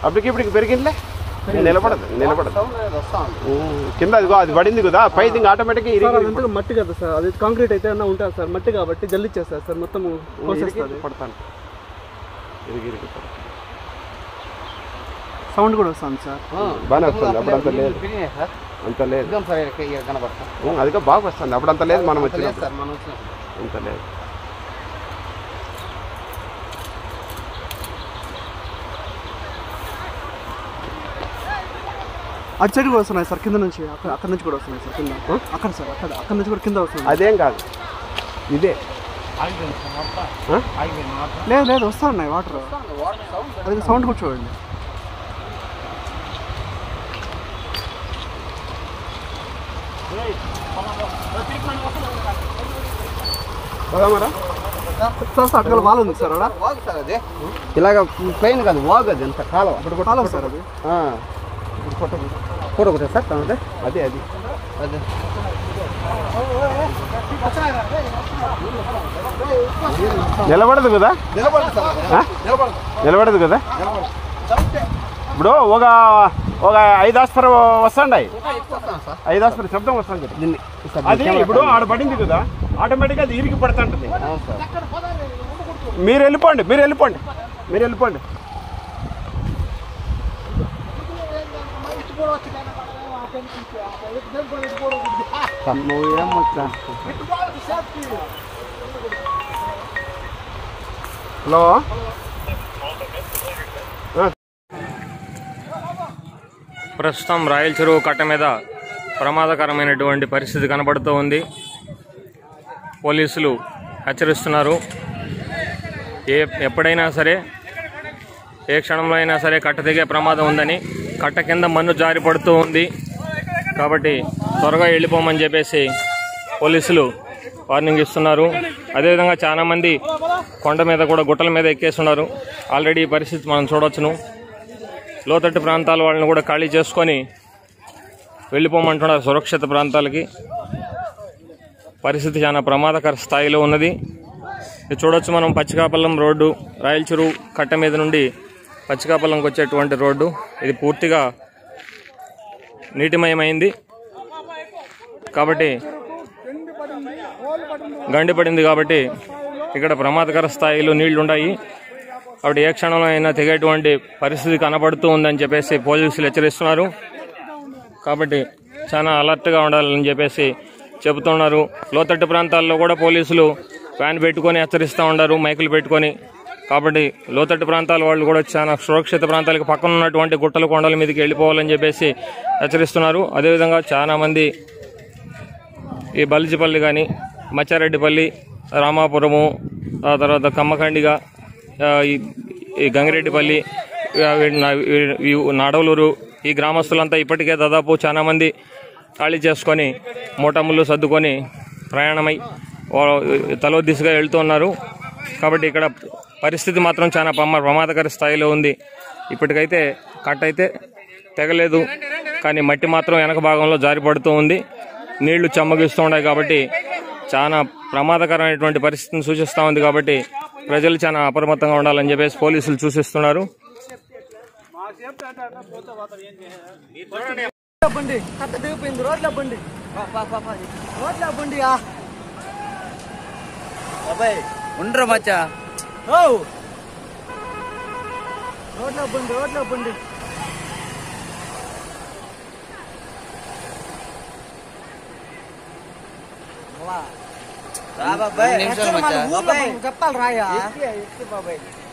అప్పటికి ఇప్పటికి పెరిగిందిలే నిలబడదు నిలబడదు సౌండ్ అనేది వస్తా ఉంది ఉమ్, కింద అదిగో అది పడింది కదా పై ఇంకా ఆటోమేటిక్గా సార్ ఇరిగి అదంతా మట్టి కదా సార్ అది కాంక్రీట్ అయితే అన్న ఉంటుంది సార్ మట్టి కాబట్టి జల్లిచ్చేస్తారు సార్ మొత్తం కోసేస్తుంది పడతాను ఇరిగి ఇరిగి పడతాను. సౌండ్ కూడా వస్తుంది సార్ బాగానే వస్తుంది అప్పుడు అంత లేదు పెరిగినాయి సార్ అంత లేదు ఇద్దాం సార్ ఇక్కడ ఇక్కడ కనబడతా ఉమ్, అదిగో బాగా వస్తుంది అప్పుడు అంత లేదు మనం అంత లేదు వచ్చినప్పుడు సార్ మనం వచ్చినప్పుడు అంత లేదు అటు సైడ్ కూడా వస్తున్నాయి సార్ కింద నుంచి అక్కడ అక్కడ నుంచి కూడా వస్తున్నాయి సార్ కింద అక్కడ సార్ అక్కడ అక్కడ నుంచి కూడా కింద వస్తుంది అదేం కాదు ఇదే ఆగిపోయింది సార్ మొత్తం ఆ? ఆగిపోయింది మొత్తం లేదు లేదు వస్తున్నాయి వాటర్ వాటర్ సౌండ్ అది సౌండ్ కూడా చూడండి పోదామరా సార్ సార్ అటుకల వాల్ ఉంది సార్ అక్కడ వాగు సార్ అది ఇలాగ ప్లెయిన్ కాదు వాగు అది ఎంత కాలం ఇప్పుడు కాలం సార్ అది ఫోటో ఒకటే సార్ తనదే అదే అది అదే నిలబడదు కదా నిలబడదు సార్ అది. ఆ? నిలబడదు నిలబడదు కదా ఇప్పుడు ఒక ఒక ఐదు ఆస్పర్ వస్తాయి ఎక్కువ వస్తాను సార్ ఐదు ఆస్పర్ శబ్దం వస్తుంది దీన్ని సార్ అది ఇప్పుడు ఆడ పడింది కదా ఆటోమేటిక్గా అది ఇరిగి పడుతుంటుంది అవును సార్ మీరు వెళ్ళిపోండి మీరు వెళ్ళిపోండి మీరు వెళ్ళిపోండి నువ్వు ఏం వచ్చా హలో ప్రస్తుతం రాయల చెరువు కట్ట మీద ప్రమాదకరమైనటువంటి పరిస్థితి కనబడుతూ ఉంది పోలీసులు హెచ్చరిస్తున్నారు ఏ ఎప్పుడైనా సరే ఏ క్షణంలో అయినా సరే కట్ట దిగే ప్రమాదం ఉందని కట్ట కింద మన్ను జారి పడుతూ ఉంది కాబట్టి త్వరగా వెళ్ళిపోమని చెప్పేసి పోలీసులు వార్నింగ్ ఇస్తున్నారు అదేవిధంగా చాలామంది కొండ మీద కూడా గుట్టల మీద ఎక్కేస్తున్నారు ఆల్రెడీ ఈ పరిస్థితి మనం చూడవచ్చును లోతట్టు ప్రాంతాల వాళ్ళని కూడా ఖాళీ చేసుకొని వెళ్ళిపోమంటున్నారు సురక్షిత ప్రాంతాలకి పరిస్థితి చాలా ప్రమాదకర స్థాయిలో ఉన్నది ఇది చూడొచ్చు మనం పచ్చికాపల్లం రోడ్డు రాయల చెరువు కట్ట మీద నుండి పచ్చికాపల్లంకి వచ్చేటువంటి రోడ్డు ఇది పూర్తిగా నీటిమయమైంది కాబట్టి గండి పడింది కాబట్టి ఇక్కడ ప్రమాదకర స్థాయిలో నీళ్లు ఉన్నాయి కాబట్టి ఏ క్షణంలో అయినా తెగేటువంటి పరిస్థితి కనబడుతూ ఉందని చెప్పేసి పోలీసులు హెచ్చరిస్తున్నారు కాబట్టి చాలా అలర్ట్గా ఉండాలని చెప్పేసి చెబుతున్నారు లోతట్టు ప్రాంతాల్లో కూడా పోలీసులు వ్యాన్ పెట్టుకొని హెచ్చరిస్తూ ఉన్నారు మైకులు పెట్టుకొని కాబట్టి లోతట్టు ప్రాంతాల వాళ్ళు కూడా చాలా సురక్షిత ప్రాంతాలకు పక్కన ఉన్నటువంటి గుట్టల కొండల మీదకి వెళ్ళిపోవాలని చెప్పేసి హెచ్చరిస్తున్నారు అదేవిధంగా చాలా మంది ఈ బలిజిపల్లి కానీ మచ్చారెడ్డిపల్లి రామాపురము ఆ తర్వాత కమ్మకండిగా ఆ, ఈ ఈ గంగిరెడ్డిపల్లి ఆ, వీ- నా- వీ- ఈ నాడవలూరు ఈ గ్రామస్తులంతా ఇప్పటికే దాదాపు చాలా మంది ఖాళీ చేసుకొని మూటములు సర్దుకొని ప్రయాణమై వా- తలో దిశగా వెళ్తున్నారు కాబట్టి ఇక్కడ పరిస్థితి మాత్రం చాలా ప్రమా ప్రమాదకర స్థాయిలో ఉంది ఇప్పటికైతే కట్ అయితే తెగలేదు కానీ మట్టి మాత్రం వెనక భాగంలో జారిపడుతూ ఉంది నీళ్లు చెమ్మగిస్తూ ఉన్నాయి కాబట్టి చాలా ప్రమాదకరమైనటువంటి పరిస్థితిని సూచిస్తూ ఉంది కాబట్టి ప్రజలు చాలా అప్రమత్తంగా ఉండాలని చెప్పేసి పోలీసులు సూచిస్తున్నారు బండి కట్ట దిగిపోయింది రోడ్ల బండి రోడ్ల బండి అబ్బాయి ఉండరు మచ్చా ఓ రోడ్ల బండి రోడ్ల బండి నిమిషాలు మచ్చా చెప్పాలి రాయా బాబాయ్